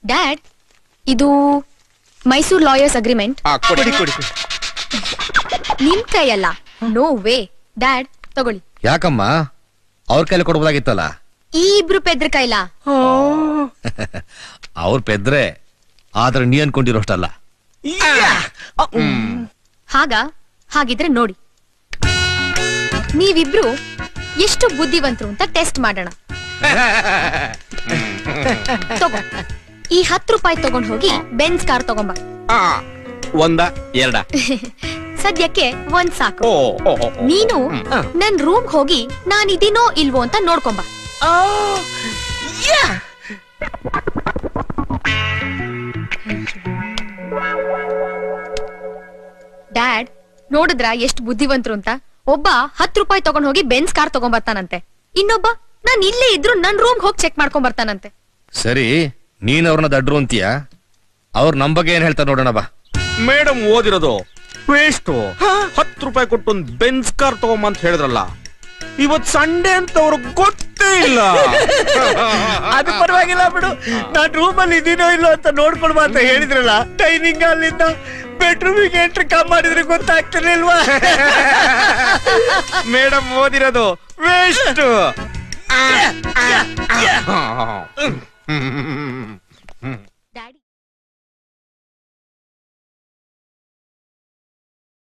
Dad ಇದು Mysore lawyers agreement ಆ, ಕೊಡಿ ಕೊಡಿ ನಿಮ್ ಕೈಯಲ್ಲ ನೋ ವೇ ಡ್ಯಾಡ್ ತಗೊಳ್ಳಿ ಯಾಕಮ್ಮ ಅವ್ರ ಕೈಲಿ ಕೊಡ್ಬೋದಾಗಿತ್ತಲ್ಲ ಈ ಇಬ್ರು ಪೆದ್ರ ಕೈಲ ಅವ್ರ ಪೆದ್ರೆ ಆದ್ರೆ ನೀ ಅನ್ಕೊಂಡಿರೋಷ್ಟಲ್ಲ ಹಾಗ ಹಾಗಿದ್ರೆ ನೋಡಿ ನೀವಿಬ್ರು ಎಷ್ಟು ಬುದ್ಧಿವಂತರು ಅಂತ ಟೆಸ್ಟ್ ಮಾಡೋಣ ತಗೋ ಈ ಹತ್ತು ರೂಪಾಯಿ ತಗೊಂಡ್ ಹೋಗಿ ಬೆನ್ಸ್ ಕಾರ್ ತಗೊಂಬ ಆ, ಒಂದ ಎರಡ ಸದ್ಯಕ್ಕೆ ಒಂದ್ ಸಾಕು ಓ ಓ, ಓ, ಓ. ನೀನು ನನ್ ರೂಮ್ ಹೋಗಿ ನಾನಿದೀನೋ ಇಲ್ವೋ ಅಂತ ನೋಡ್ಕೊಂಬ ಡ್ಯಾಡ್ ನೋಡಿದ್ರ ಎಷ್ಟು ಬುದ್ಧಿವಂತರು ಅಂತ ಒಬ್ಬ ಹತ್ತು ರೂಪಾಯಿ ತಗೊಂಡ್ ಹೋಗಿ ಬೆನ್ಸ್ ಕಾರ್ ತಗೊಂಡ್ ಬರ್ತಾನಂತೆ ಇನ್ನೊಬ್ಬ ನಾನ್ ಇಲ್ಲೇ ಇದ್ರು ನನ್ ರೂಮ್ ಹೋಗಿ ಚೆಕ್ ಮಾಡ್ಕೊಂಡ್ ಬರ್ತಾನಂತೆ ಸರಿ ನೀನ್ ಅವ್ರನ್ನ ದಡ್ರು ಅಂತೀಯ ಅವ್ರ ನಮ್ ಬಗ್ಗೆ ಏನ್ ಹೇಳ್ತಾರೆ ನೋಡೋಣ ಬಾ ಮೇಡಮ್ ಓದಿರೋದು ವೇಸ್ಟ್ ಹತ್ತು ರೂಪಾಯಿ ಕೊಟ್ಟು ಒಂದ್ ಬೆನ್ಸ್ ಕಾರ್ ತಗೊಂಬ ಅಂತ ಹೇಳಿದ್ರಲ್ಲ ಇವತ್ ಸಂಡೇ ಅಂತ ಅವ್ರಿಗೆ ಗೊತ್ತೇ ಇಲ್ಲ ಅದು ಪರವಾಗಿಲ್ಲ ಬಿಡು ನಾನ್ ರೂಮ್ ಅಲ್ಲಿ ಇದೀನೋ ಇಲ್ಲೋ ಅಂತ ನೋಡ್ಕೊಳ್ಬಾ ಅಂತ ಹೇಳಿದ್ರಲ್ಲ ಡೈನಿಂಗ್ ಅಲ್ಲಿಂದ ಬೆಡ್ರೂಮಿಗೆ ಎಂಟ್ರಿ ಕಮ್ ಮಾಡಿದ್ರೆ ಗೊತ್ತಾಗ್ತಿರ್ಲಿಲ್ವಾ ಮೇಡಮ್ ಓದಿರೋದು ವೇಸ್ಟ್